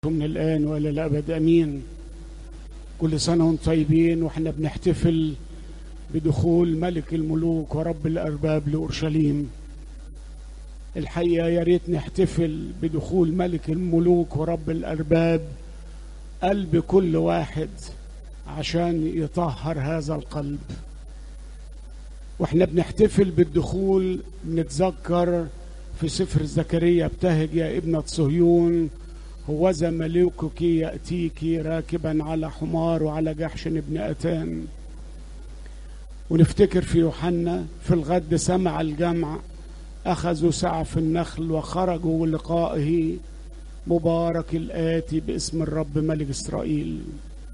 من الآن وإلى الأبد أمين كل سنة وانتم طيبين واحنا بنحتفل بدخول ملك الملوك ورب الأرباب لأورشليم الحقيقة يا ريت نحتفل بدخول ملك الملوك ورب الأرباب قلب كل واحد عشان يطهر هذا القلب واحنا بنحتفل بالدخول بنتذكر في سفر زكريا ابتهج يا ابنة صهيون هوذا ملوكك يأتيك راكبا على حمار وعلى جحش ابن أتان ونفتكر في يوحنا في الغد سمع الجمع أخذوا سعف النخل وخرجوا لقائه مبارك الآتي باسم الرب ملك إسرائيل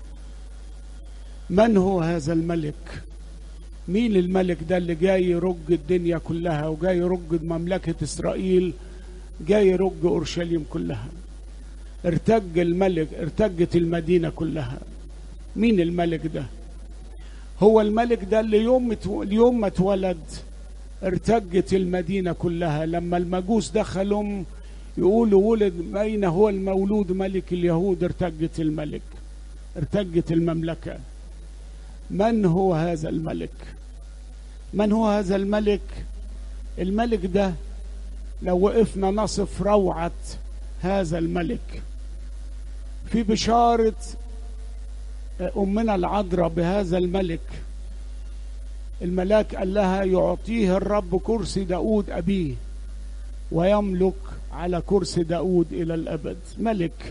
من هو هذا الملك مين الملك ده اللي جاي يرج الدنيا كلها وجاي يرج مملكة إسرائيل جاي يرج أورشليم كلها ارتج الملك ارتجت المدينة كلها مين الملك ده هو الملك ده اللي يوم اليوم ما اتولد ارتجت المدينة كلها لما المجوس دخلوا يقولوا ولد أين هو المولود ملك اليهود ارتجت الملك ارتجت المملكة من هو هذا الملك من هو هذا الملك الملك ده لو وقفنا نصف روعة هذا الملك في بشارة أمنا العذراء بهذا الملك الملاك قال لها يعطيه الرب كرسي داود أبيه ويملك على كرسي داود إلى الأبد ملك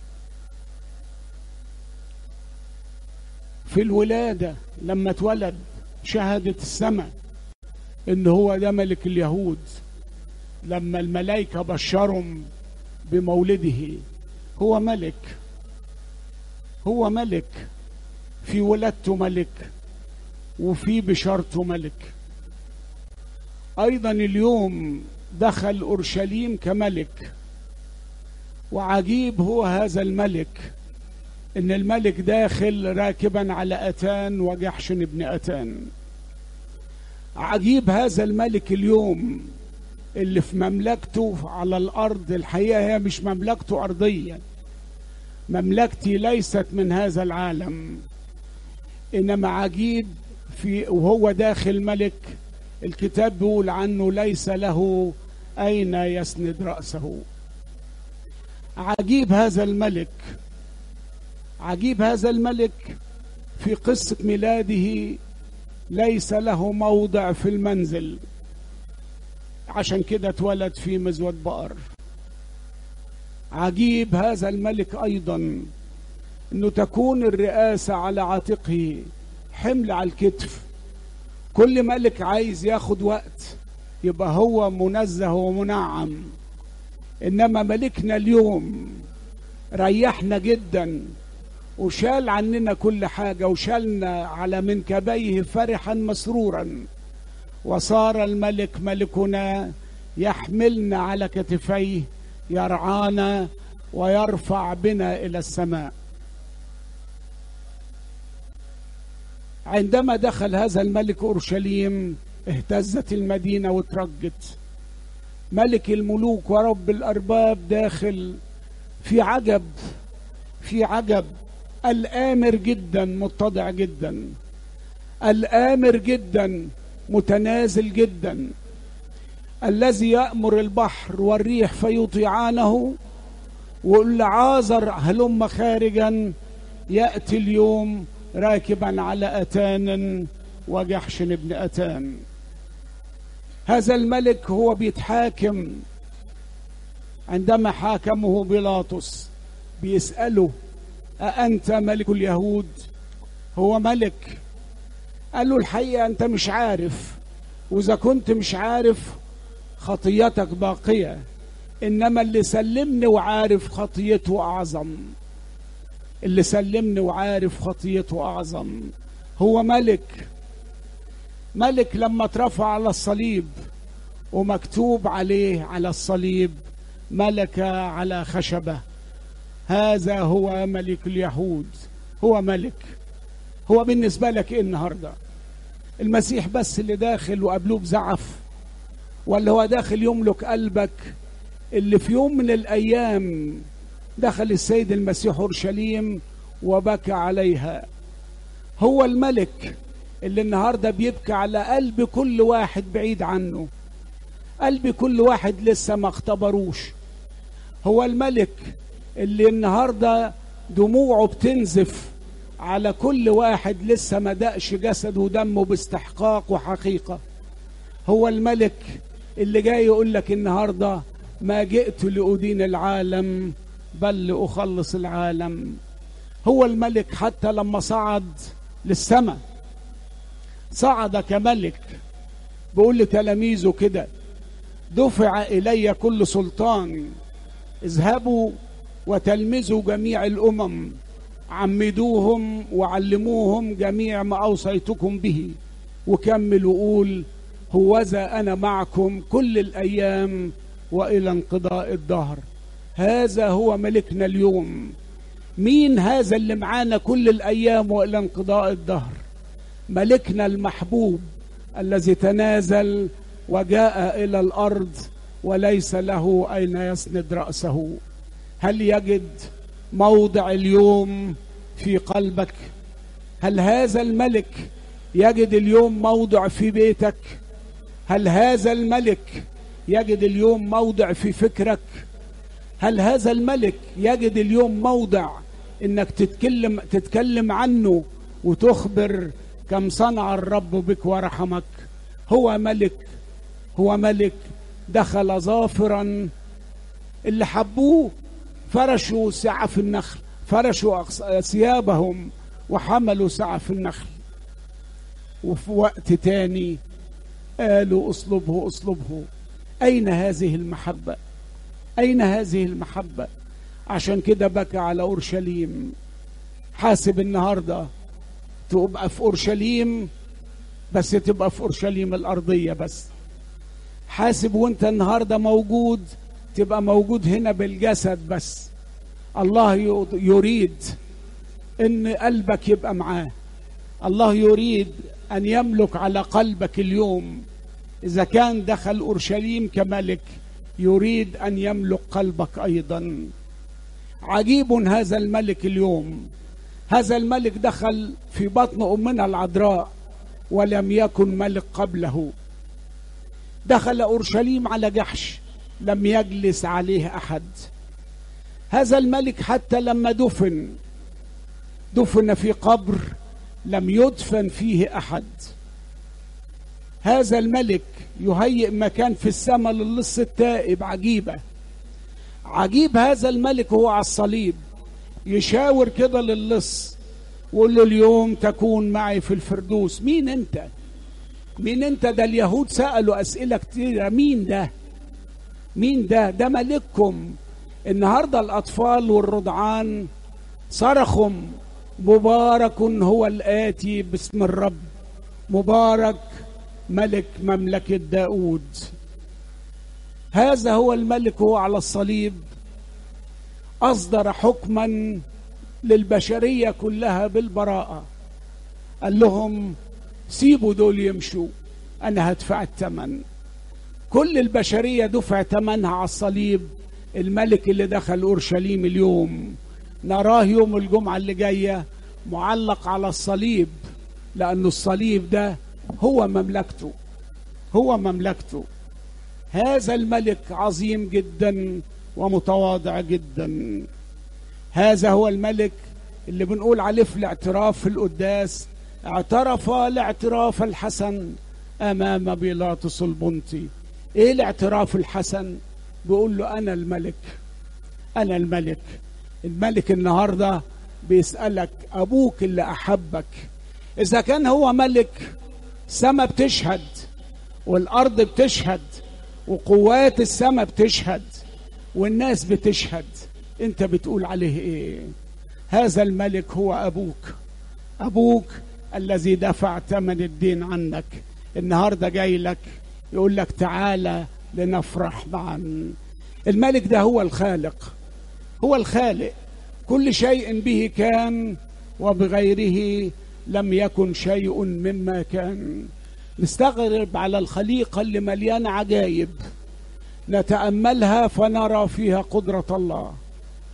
في الولادة لما اتولد شهدت السماء ان هو ده ملك اليهود لما الملائكة بشرهم بمولده هو ملك هو ملك في ولادته ملك وفي بشارته ملك ايضا اليوم دخل اورشليم كملك وعجيب هو هذا الملك ان الملك داخل راكبا على اتان وجحش ابن اتان عجيب هذا الملك اليوم اللي في مملكته على الارض الحقيقه هي مش مملكته ارضيه مملكتي ليست من هذا العالم انما عجيب في وهو داخل ملك الكتاب بيقول عنه ليس له اين يسند راسه عجيب هذا الملك عجيب هذا الملك في قصه ميلاده ليس له موضع في المنزل عشان كده اتولد في مزود بقر عجيب هذا الملك ايضا انه تكون الرئاسه على عاتقه حمل على الكتف كل ملك عايز ياخد وقت يبقى هو منزه ومنعم انما ملكنا اليوم ريحنا جدا وشال عننا كل حاجه وشالنا على منكبيه فرحا مسرورا وصار الملك ملكنا يحملنا على كتفيه يرعانا ويرفع بنا الى السماء عندما دخل هذا الملك اورشليم اهتزت المدينه وترجت ملك الملوك ورب الارباب داخل في عجب في عجب الامر جدا متضع جدا الامر جدا متنازل جدا الذي يأمر البحر والريح فيطيعانه ويقول لعازر هلم خارجا يأتي اليوم راكبا على أتان وجحش ابن أتان هذا الملك هو بيتحاكم عندما حاكمه بيلاطس بيسأله أأنت ملك اليهود هو ملك قال له الحقيقة أنت مش عارف وإذا كنت مش عارف خطيتك باقية إنما اللي سلمني وعارف خطيته أعظم اللي سلمني وعارف خطيته أعظم هو ملك ملك لما اترفع على الصليب ومكتوب عليه على الصليب ملك على خشبة هذا هو ملك اليهود هو ملك هو بالنسبة لك ايه النهاردة المسيح بس اللي داخل وقابلوه بزعف ولا هو داخل يملك قلبك اللي في يوم من الأيام دخل السيد المسيح اورشليم وبكى عليها هو الملك اللي النهارده بيبكي على قلب كل واحد بعيد عنه قلب كل واحد لسه ما اختبروش هو الملك اللي النهارده دموعه بتنزف على كل واحد لسه ما دقش جسده ودمه باستحقاق وحقيقه هو الملك اللي جاي يقول لك النهارده ما جئت لأدين العالم بل لأخلص العالم هو الملك حتى لما صعد للسماء صعد كملك بيقول لتلاميذه كده دفع إلي كل سلطان اذهبوا وتلمذوا جميع الأمم عمدوهم وعلموهم جميع ما أوصيتكم به وكملوا قول هوذا أنا معكم كل الأيام وإلى انقضاء الدهر هذا هو ملكنا اليوم مين هذا اللي معانا كل الأيام وإلى انقضاء الدهر ملكنا المحبوب الذي تنازل وجاء إلى الأرض وليس له أين يسند رأسه هل يجد موضع اليوم في قلبك هل هذا الملك يجد اليوم موضع في بيتك هل هذا الملك يجد اليوم موضع في فكرك هل هذا الملك يجد اليوم موضع انك تتكلم تتكلم عنه وتخبر كم صنع الرب بك ورحمك هو ملك هو ملك دخل ظافرا اللي حبوه فرشوا سعف النخل فرشوا ثيابهم وحملوا سعف النخل وفي وقت تاني قالوا اصلبه اصلبه اين هذه المحبه اين هذه المحبه عشان كده بكى على اورشليم حاسب النهارده تبقى في اورشليم بس تبقى في اورشليم الارضيه بس حاسب وانت النهارده موجود تبقى موجود هنا بالجسد بس الله يريد ان قلبك يبقى معاه الله يريد ان يملك على قلبك اليوم اذا كان دخل اورشليم كملك يريد ان يملك قلبك ايضا عجيب هذا الملك اليوم هذا الملك دخل في بطن امنا العذراء ولم يكن ملك قبله دخل اورشليم على جحش لم يجلس عليه احد هذا الملك حتى لما دفن دفن في قبر لم يدفن فيه احد هذا الملك يهيئ مكان في السماء للص التائب عجيبه عجيب هذا الملك هو على الصليب يشاور كده للص ويقول له اليوم تكون معي في الفردوس مين انت مين انت ده اليهود سالوا اسئله كتيره مين ده مين ده ده ملككم النهارده الاطفال والرضعان صرخوا مبارك هو الاتي باسم الرب مبارك ملك مملكه داود هذا هو الملك هو على الصليب اصدر حكما للبشريه كلها بالبراءه قال لهم سيبوا دول يمشوا انا هدفع الثمن كل البشريه دفع ثمنها على الصليب الملك اللي دخل اورشليم اليوم نراه يوم الجمعه اللي جايه معلق على الصليب لأن الصليب ده هو مملكته هو مملكته هذا الملك عظيم جدا ومتواضع جدا هذا هو الملك اللي بنقول عليه في الاعتراف في القداس اعترف الاعتراف الحسن امام بيلاطس البنطي ايه الاعتراف الحسن بيقول له انا الملك انا الملك الملك النهارده بيسالك ابوك اللي احبك اذا كان هو ملك السماء بتشهد والارض بتشهد وقوات السماء بتشهد والناس بتشهد انت بتقول عليه ايه هذا الملك هو ابوك ابوك الذي دفع ثمن الدين عنك النهارده جاي لك يقول لك تعالى لنفرح معا الملك ده هو الخالق هو الخالق كل شيء به كان وبغيره لم يكن شيء مما كان نستغرب على الخليقة اللي مليانة عجائب نتأملها فنرى فيها قدرة الله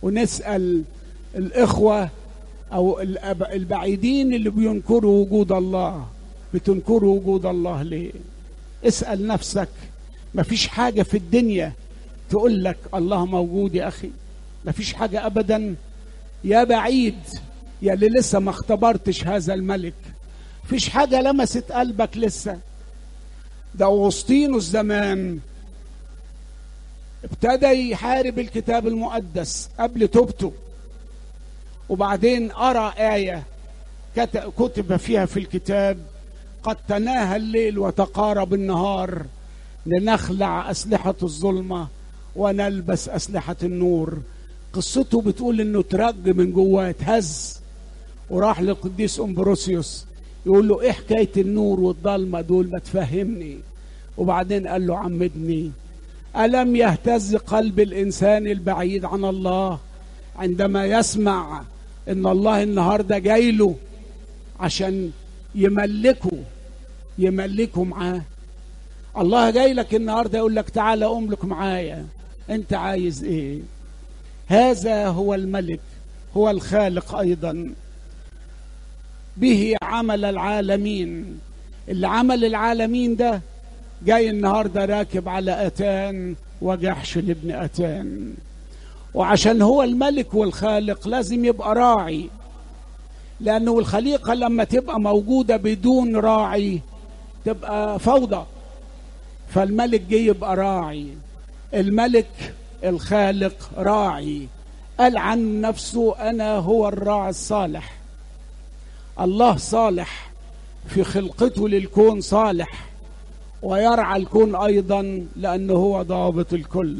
ونسال الاخوه او البعيدين اللي بينكروا وجود الله بتنكروا وجود الله ليه اسال نفسك مفيش حاجه في الدنيا تقول لك الله موجود يا اخي مفيش حاجه ابدا يا بعيد يا اللي لسه ما اختبرتش هذا الملك فيش حاجة لمست قلبك لسه ده أغسطينوس زمان ابتدى يحارب الكتاب المقدس قبل توبته وبعدين أرى آية كتب فيها في الكتاب قد تناهى الليل وتقارب النهار لنخلع أسلحة الظلمة ونلبس أسلحة النور قصته بتقول انه ترج من جواه اتهز وراح للقديس امبروسيوس يقول له ايه حكايه النور والضلمه دول ما تفهمني وبعدين قال له عمدني الم يهتز قلب الانسان البعيد عن الله عندما يسمع ان الله النهارده جاي له عشان يملكه يملكه معاه الله جاي لك النهارده يقول لك تعالى املك معايا انت عايز ايه هذا هو الملك هو الخالق ايضا به عمل العالمين اللي عمل العالمين ده جاي النهارده راكب على اتان وجحش لابن اتان وعشان هو الملك والخالق لازم يبقى راعي لانه الخليقه لما تبقى موجوده بدون راعي تبقى فوضى فالملك جه يبقى راعي الملك الخالق راعي قال عن نفسه انا هو الراعي الصالح الله صالح في خلقته للكون صالح ويرعى الكون ايضا لانه هو ضابط الكل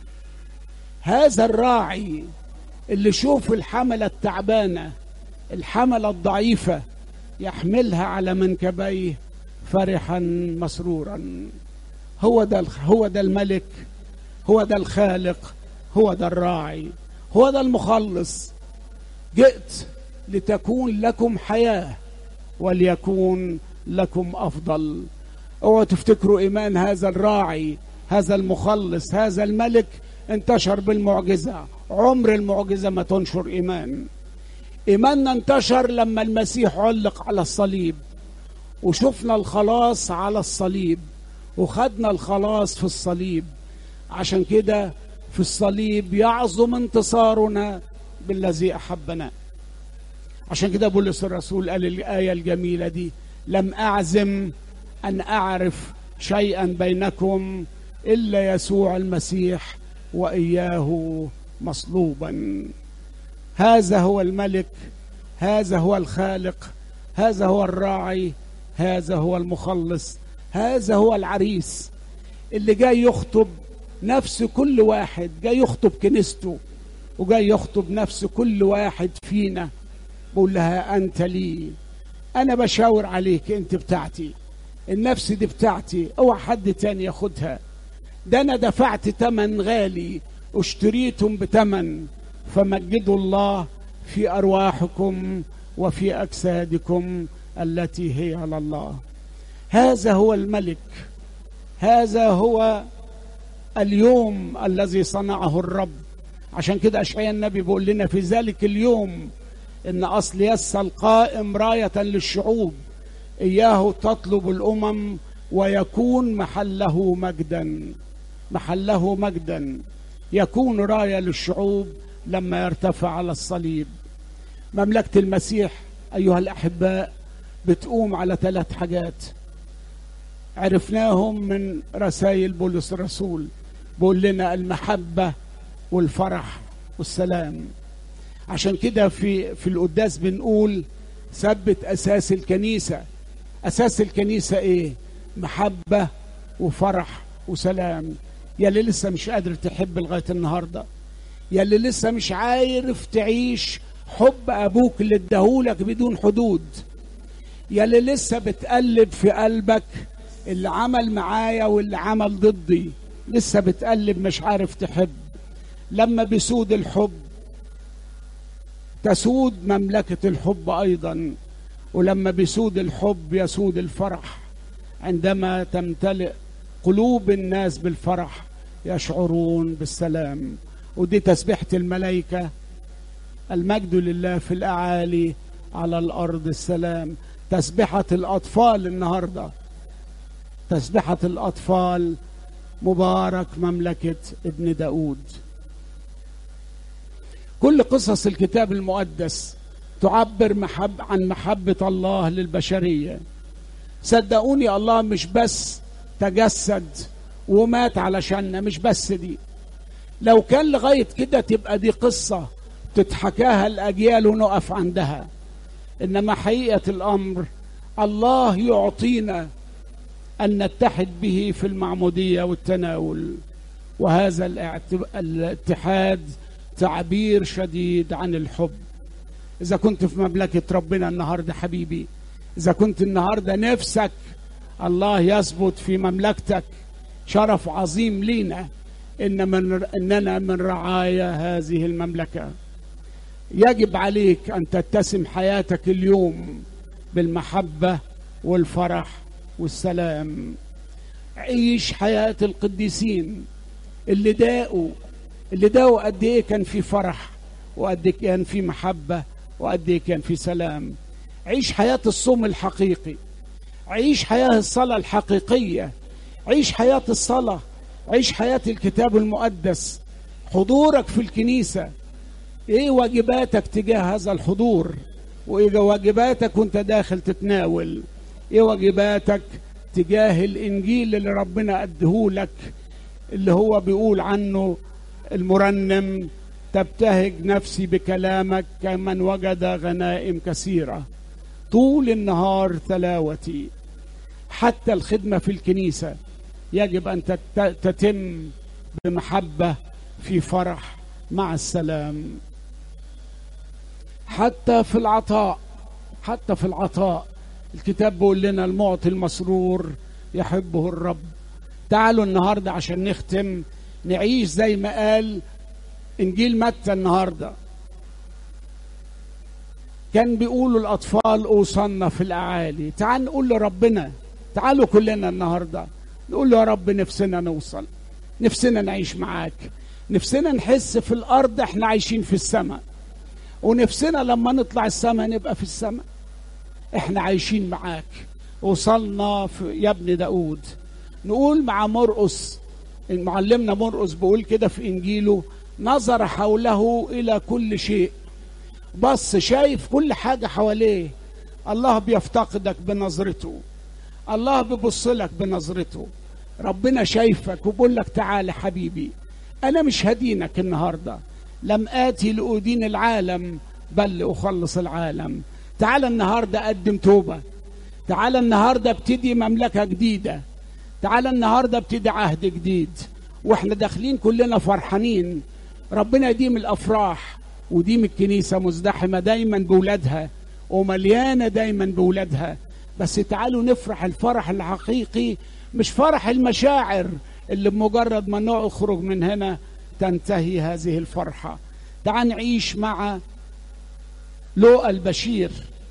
هذا الراعي اللي شوف الحملة التعبانة الحملة الضعيفة يحملها على منكبيه فرحا مسرورا هو ده هو ده الملك هو ده الخالق هو ده الراعي هو ده المخلص جئت لتكون لكم حياه وليكون لكم افضل اوعوا تفتكروا ايمان هذا الراعي هذا المخلص هذا الملك انتشر بالمعجزه عمر المعجزه ما تنشر ايمان ايماننا انتشر لما المسيح علق على الصليب وشفنا الخلاص على الصليب وخدنا الخلاص في الصليب عشان كده في الصليب يعظم انتصارنا بالذي احبنا عشان كده بولس الرسول قال الايه الجميله دي لم اعزم ان اعرف شيئا بينكم الا يسوع المسيح واياه مصلوبا هذا هو الملك هذا هو الخالق هذا هو الراعي هذا هو المخلص هذا هو العريس اللي جاي يخطب نفس كل واحد جاي يخطب كنيسته وجاي يخطب نفس كل واحد فينا بقول لها انت لي انا بشاور عليك انت بتاعتي النفس دي بتاعتي اوعى حد تاني ياخدها ده انا دفعت تمن غالي اشتريتم بتمن فمجدوا الله في ارواحكم وفي اجسادكم التي هي على الله هذا هو الملك هذا هو اليوم الذي صنعه الرب عشان كده اشعياء النبي بيقول لنا في ذلك اليوم ان اصل يس القائم رايه للشعوب اياه تطلب الامم ويكون محله مجدا محله مجدا يكون رايه للشعوب لما يرتفع على الصليب مملكه المسيح ايها الاحباء بتقوم على ثلاث حاجات عرفناهم من رسائل بولس الرسول بيقول لنا المحبه والفرح والسلام عشان كده في في القداس بنقول ثبت اساس الكنيسه اساس الكنيسه ايه محبه وفرح وسلام يا اللي لسه مش قادر تحب لغايه النهارده يا اللي لسه مش عارف تعيش حب ابوك اللي اداهولك بدون حدود يا اللي لسه بتقلب في قلبك اللي عمل معايا واللي عمل ضدي لسه بتقلب مش عارف تحب لما بيسود الحب تسود مملكة الحب أيضا ولما بيسود الحب يسود الفرح عندما تمتلئ قلوب الناس بالفرح يشعرون بالسلام ودي تسبيحة الملائكة المجد لله في الأعالي على الأرض السلام تسبحة الأطفال النهاردة تسبحة الأطفال مبارك مملكة ابن داود كل قصص الكتاب المقدس تعبر محب عن محبة الله للبشرية صدقوني الله مش بس تجسد ومات علشاننا مش بس دي لو كان لغاية كده تبقى دي قصة تتحكاها الأجيال ونقف عندها إنما حقيقة الأمر الله يعطينا أن نتحد به في المعمودية والتناول وهذا الاتحاد تعبير شديد عن الحب إذا كنت في مملكة ربنا النهاردة حبيبي إذا كنت النهاردة نفسك الله يثبت في مملكتك شرف عظيم لينا إن من إننا من رعايا هذه المملكة يجب عليك أن تتسم حياتك اليوم بالمحبة والفرح والسلام عيش حياة القديسين اللي داقوا اللي داقوا قد ايه كان في فرح وقد ايه كان في محبة وقد ايه كان في سلام عيش حياة الصوم الحقيقي عيش حياة الصلاة الحقيقية عيش حياة الصلاة عيش حياة الكتاب المقدس حضورك في الكنيسة ايه واجباتك تجاه هذا الحضور وايه واجباتك وانت داخل تتناول ايه واجباتك تجاه الانجيل اللي ربنا ادهولك اللي هو بيقول عنه المرنم تبتهج نفسي بكلامك كمن وجد غنائم كثيره طول النهار تلاوتي حتى الخدمه في الكنيسه يجب ان تتم بمحبه في فرح مع السلام حتى في العطاء حتى في العطاء الكتاب بيقول لنا المعطي المسرور يحبه الرب تعالوا النهارده عشان نختم نعيش زي ما قال انجيل متى النهارده كان بيقولوا الاطفال اوصلنا في الاعالي تعال نقول لربنا تعالوا كلنا النهارده نقول له يا رب نفسنا نوصل نفسنا نعيش معاك نفسنا نحس في الارض احنا عايشين في السماء ونفسنا لما نطلع السماء نبقى في السماء احنا عايشين معاك وصلنا في يا ابن داود نقول مع مرقس معلمنا مرقس بيقول كده في انجيله نظر حوله الى كل شيء بص شايف كل حاجه حواليه الله بيفتقدك بنظرته الله بيبص لك بنظرته ربنا شايفك وبيقول لك تعالى حبيبي انا مش هدينك النهارده لم اتي لادين العالم بل لاخلص العالم تعالى النهارده قدم توبه تعالى النهارده ابتدي مملكه جديده تعالى النهارده ابتدي عهد جديد واحنا داخلين كلنا فرحانين ربنا يديم الافراح وديم الكنيسه مزدحمه دايما بولادها ومليانه دايما بولادها بس تعالوا نفرح الفرح الحقيقي مش فرح المشاعر اللي بمجرد ما نخرج من هنا تنتهي هذه الفرحه تعال نعيش مع لوقا البشير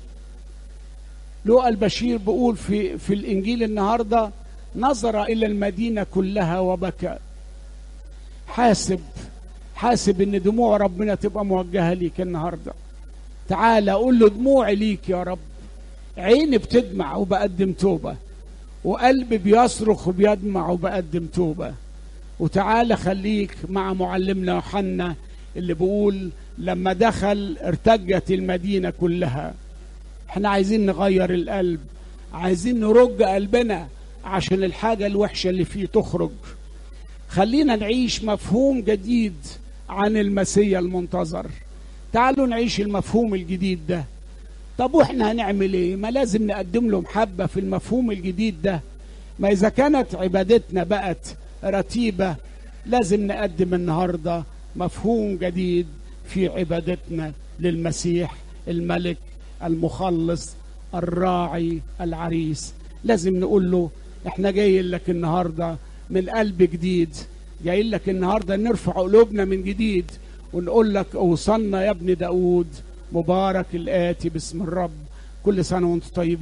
لوقا البشير بيقول في في الانجيل النهارده نظر الى المدينه كلها وبكى حاسب حاسب ان دموع ربنا تبقى موجهه ليك النهارده تعالى قول له دموعي ليك يا رب عيني بتدمع وبقدم توبه وقلبي بيصرخ وبيدمع وبقدم توبه وتعالى خليك مع معلمنا يوحنا اللي بيقول لما دخل ارتجت المدينه كلها احنا عايزين نغير القلب عايزين نرج قلبنا عشان الحاجه الوحشه اللي فيه تخرج خلينا نعيش مفهوم جديد عن المسيا المنتظر تعالوا نعيش المفهوم الجديد ده طب واحنا هنعمل ايه ما لازم نقدم له محبه في المفهوم الجديد ده ما اذا كانت عبادتنا بقت رتيبه لازم نقدم النهارده مفهوم جديد في عبادتنا للمسيح الملك المخلص الراعي العريس لازم نقول له احنا جايين لك النهارده من قلب جديد جايين لك النهارده نرفع قلوبنا من جديد ونقول لك اوصلنا يا ابن داود مبارك الآتي باسم الرب كل سنة وانتم طيبين